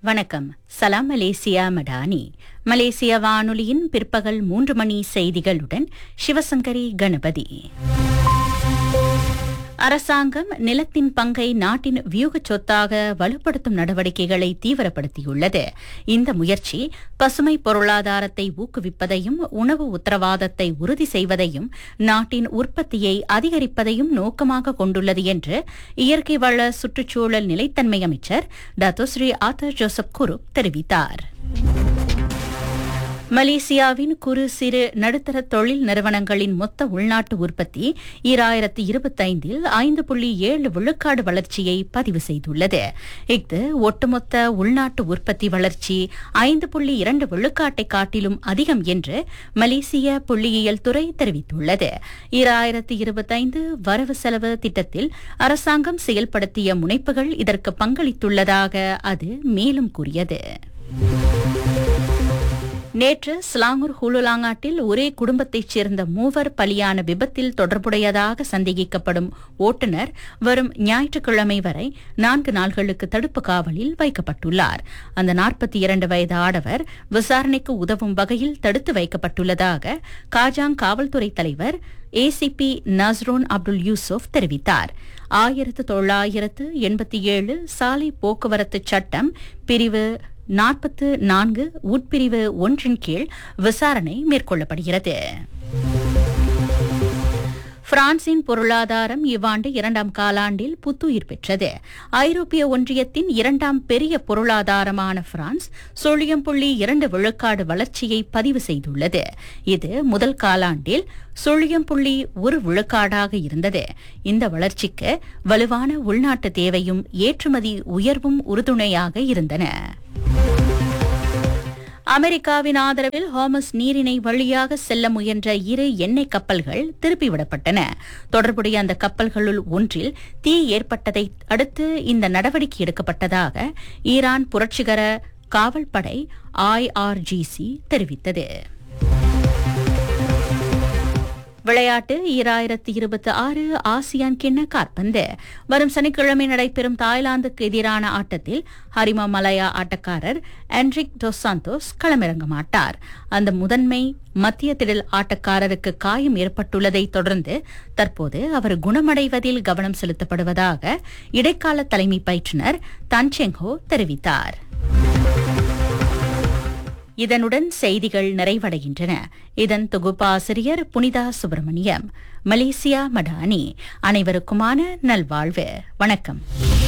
வணக்கம் சலாம் மலேசியா மடானி மலேசிய வானொலியின் பிற்பகல் மூன்று மணி செய்திகளுடன் சிவசங்கரி கணபதி அரசாங்கம் நிலத்தின் பங்கை நாட்டின் வியூக சொத்தாக வலுப்படுத்தும் நடவடிக்கைகளை தீவிரப்படுத்தியுள்ளது இந்த முயற்சி பசுமை பொருளாதாரத்தை ஊக்குவிப்பதையும் உணவு உத்தரவாதத்தை உறுதி செய்வதையும் நாட்டின் உற்பத்தியை அதிகரிப்பதையும் நோக்கமாக கொண்டுள்ளது என்று இயற்கை வள சுற்றுச்சூழல் நிலைத்தன்மை அமைச்சர் டத்தோஸ்ரீ ஆத்தர் ஜோசப் குருப் தெரிவித்தார் மலேசியாவின் குறு சிறு நடுத்தர தொழில் நிறுவனங்களின் மொத்த உள்நாட்டு உற்பத்தி ஈராயிரத்தி இருபத்தைந்தில் ஐந்து புள்ளி ஏழு விழுக்காடு வளர்ச்சியை பதிவு செய்துள்ளது இஃது ஒட்டுமொத்த உள்நாட்டு உற்பத்தி வளர்ச்சி ஐந்து புள்ளி இரண்டு விழுக்காட்டை காட்டிலும் அதிகம் என்று மலேசிய புள்ளியியல் துறை தெரிவித்துள்ளது ஈராயிரத்தி இருபத்தைந்து வரவு செலவு திட்டத்தில் அரசாங்கம் செயல்படுத்திய முனைப்புகள் இதற்கு பங்களித்துள்ளதாக அது மேலும் கூறியது நேற்று ஸ்லாங்கூர் ஹுலுலாங்காட்டில் ஒரே குடும்பத்தைச் சேர்ந்த மூவர் பலியான விபத்தில் தொடர்புடையதாக சந்தேகிக்கப்படும் ஓட்டுநர் வரும் ஞாயிற்றுக்கிழமை வரை நான்கு நாள்களுக்கு தடுப்பு காவலில் வைக்கப்பட்டுள்ளார் அந்த நாற்பத்தி இரண்டு வயது ஆடவர் விசாரணைக்கு உதவும் வகையில் தடுத்து வைக்கப்பட்டுள்ளதாக காஜாங் காவல்துறை தலைவர் ஏசிபி நஸ்ரோன் அப்துல் யூசுப் தெரிவித்தார் ஆயிரத்து தொள்ளாயிரத்து எண்பத்தி ஏழு சாலை போக்குவரத்து சட்டம் பிரிவு நாற்பத்து நான்கு உட்பிரிவு ஒன்றின் கீழ் விசாரணை மேற்கொள்ளப்படுகிறது பிரான்சின் பொருளாதாரம் இவ்வாண்டு இரண்டாம் காலாண்டில் புத்துயிர் பெற்றது ஐரோப்பிய ஒன்றியத்தின் இரண்டாம் பெரிய பொருளாதாரமான பிரான்ஸ் சுழியம் புள்ளி இரண்டு விழுக்காடு வளர்ச்சியை பதிவு செய்துள்ளது இது முதல் காலாண்டில் சுழியம் புள்ளி ஒரு விழுக்காடாக இருந்தது இந்த வளர்ச்சிக்கு வலுவான உள்நாட்டு தேவையும் ஏற்றுமதி உயர்வும் உறுதுணையாக இருந்தன அமெரிக்காவின் ஆதரவில் ஹாமஸ் நீரிணை வழியாக செல்ல முயன்ற இரு எண்ணெய் கப்பல்கள் திருப்பிவிடப்பட்டன தொடர்புடைய அந்த கப்பல்களுள் ஒன்றில் தீ ஏற்பட்டதை அடுத்து இந்த நடவடிக்கை எடுக்கப்பட்டதாக ஈரான் புரட்சிகர காவல்படை ஐஆர்ஜிசி தெரிவித்தது விளையாட்டு ஈராயிரத்தி இருபத்தி ஆறு ஆசியான் கிண்ண காற்பந்து வரும் சனிக்கிழமை நடைபெறும் தாய்லாந்துக்கு எதிரான ஆட்டத்தில் ஹரிமா மலையா ஆட்டக்காரர் ஆண்ட்ரிக் டொஸ் சாந்தோஸ் களமிறங்க மாட்டார் அந்த முதன்மை மத்திய திடல் ஆட்டக்காரருக்கு காயம் ஏற்பட்டுள்ளதை தொடர்ந்து தற்போது அவர் குணமடைவதில் கவனம் செலுத்தப்படுவதாக இடைக்கால தலைமை பயிற்றுநர் தன்செங்ஹோ தெரிவித்தார் இதனுடன் செய்திகள் நிறைவடைகின்றன இதன் தொகுப்பாசிரியர் புனிதா சுப்பிரமணியம் மலேசியா மடானி அனைவருக்குமான நல்வாழ்வு வணக்கம்